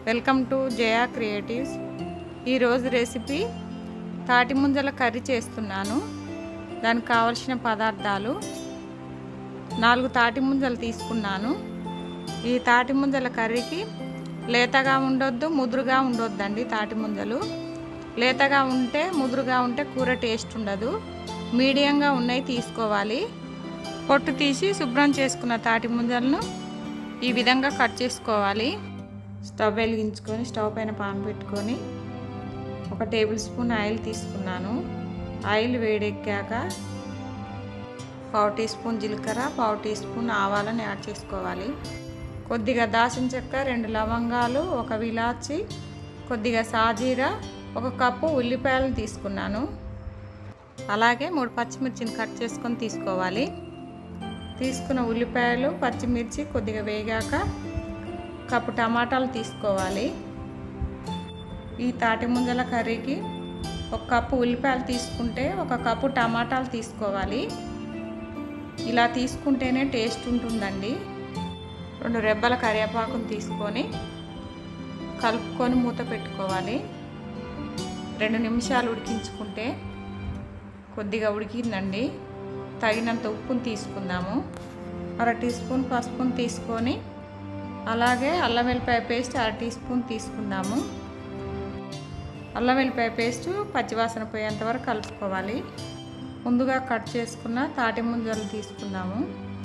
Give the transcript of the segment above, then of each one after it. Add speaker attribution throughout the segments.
Speaker 1: welcome to Jaya creatives ఈరోజు recipe తాటి ముంజల కర్రీ చేస్తున్నాను దానికి కావలసిన పదార్థాలు నాలుగు తాటి ముంజలు తీసుకున్నాను ఈ తాటి ముంజల కర్రీకి లేతగా ఉండొద్దు ముదురుగా ఉండొద్దండి తాటి ముంజలు లేతగా ఉంటే ముదురుగా ఉంటే కూర టేస్ట్ ఉండదు మీడియంగా ఉన్నాయి తీసుకోవాలి పొట్టు తీసి శుభ్రం చేసుకున్న తాటి ముంజలను ఈ విధంగా కట్ చేసుకోవాలి స్టవ్ వెలిగించుకొని స్టవ్ పైన పాన్ పెట్టుకొని ఒక టేబుల్ స్పూన్ ఆయిల్ తీసుకున్నాను ఆయిల్ వేడెక్కాక పావు టీ స్పూన్ జీలకర్ర పావు టీ స్పూన్ ఆవాలను యాడ్ చేసుకోవాలి కొద్దిగా దాచిన చెక్క రెండు లవంగాలు ఒక విలాచి కొద్దిగా సాజీరా ఒక కప్పు ఉల్లిపాయలను తీసుకున్నాను అలాగే మూడు పచ్చిమిర్చిని కట్ చేసుకొని తీసుకోవాలి తీసుకున్న ఉల్లిపాయలు పచ్చిమిర్చి కొద్దిగా వేగాక కప్పు టమాటాలు తీసుకోవాలి ఈ తాటి ముంజల కర్రీకి ఒక కప్పు ఉల్లిపాయలు తీసుకుంటే ఒక కప్పు టమాటాలు తీసుకోవాలి ఇలా తీసుకుంటేనే టేస్ట్ ఉంటుందండి రెండు రెబ్బల కరివేపాకును తీసుకొని కలుపుకొని మూత పెట్టుకోవాలి రెండు నిమిషాలు ఉడికించుకుంటే కొద్దిగా ఉడికిందండి తగినంత ఉప్పును తీసుకుందాము అర టీ స్పూన్ పసుపును తీసుకొని అలాగే అల్లం వెల్లిపాయ పేస్ట్ అర టీ స్పూన్ తీసుకుందాము అల్లం వెల్లిపాయ పేస్ట్ పచ్చివాసన పోయేంత వరకు కలుపుకోవాలి ముందుగా కట్ చేసుకున్న తాటి ముంజలు తీసుకుందాము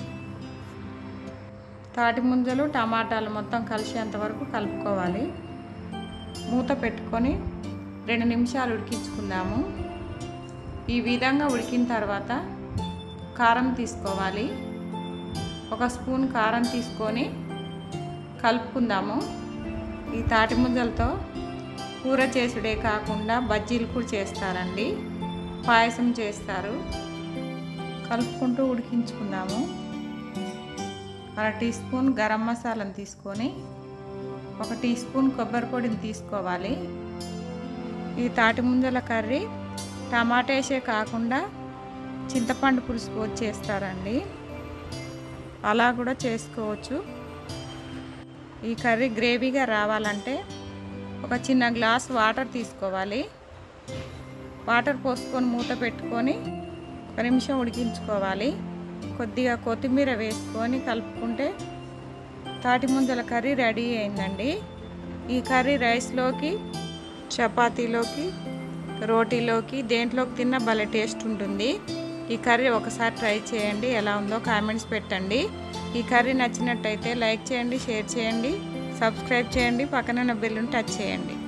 Speaker 1: తాటి ముంజలు టమాటాలు మొత్తం కలిసేంత వరకు కలుపుకోవాలి మూత పెట్టుకొని రెండు నిమిషాలు ఉడికించుకుందాము ఈ విధంగా ఉడికిన తర్వాత కారం తీసుకోవాలి ఒక స్పూన్ కారం తీసుకొని కలుపుకుందాము ఈ తాటి ముద్దలతో కూర చేసుడే కాకుండా బజ్జీలు కూడా చేస్తారండి పాయసం చేస్తారు కలుపుకుంటూ ఉడికించుకుందాము అర టీ స్పూన్ గరం మసాలాను తీసుకొని ఒక టీ స్పూన్ కొబ్బరి పొడిని తీసుకోవాలి ఈ తాటి ముంజల కర్రీ టమాటా వేసే కాకుండా చింతపండు పులుసు పోసి చేస్తారండి అలా కూడా చేసుకోవచ్చు ఈ కర్రీ గ్రేవీగా రావాలంటే ఒక చిన్న గ్లాస్ వాటర్ తీసుకోవాలి వాటర్ పోసుకొని మూత పెట్టుకొని ఒక నిమిషం ఉడికించుకోవాలి కొద్దిగా కొత్తిమీర వేసుకొని కలుపుకుంటే తాటి ముంజల కర్రీ రెడీ అయిందండి ఈ కర్రీ రైస్లోకి చపాతీలోకి రోటీలోకి దేంట్లోకి తిన్నా భలే టేస్ట్ ఉంటుంది ఈ కర్రీ ఒకసారి ట్రై చేయండి ఎలా ఉందో కామెంట్స్ పెట్టండి ఈ కర్రీ నచ్చినట్టయితే లైక్ చేయండి షేర్ చేయండి సబ్స్క్రైబ్ చేయండి పక్కన బెల్లుని టచ్ చేయండి